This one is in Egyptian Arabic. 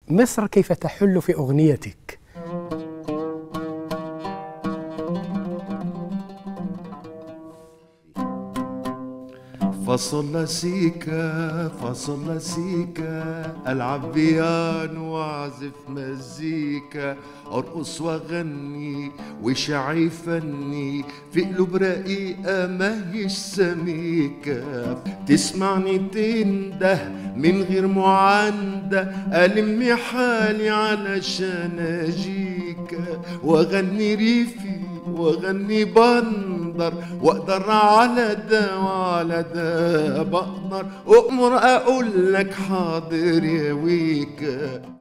مصر كيف تحل في أغنيتك فصل سيكا فصل سيكا العب بيانو واعزف مزيكا ارقص واغني وشعي فني في قلوب رقيقة ما هيش سميكة تسمعني تنده من غير معاندة ألم حالي علشان أجيك وأغني ريفي واغني بندر واقدر على ده وعلى ده بقدر اؤمر اقول لك حاضر يا ويكا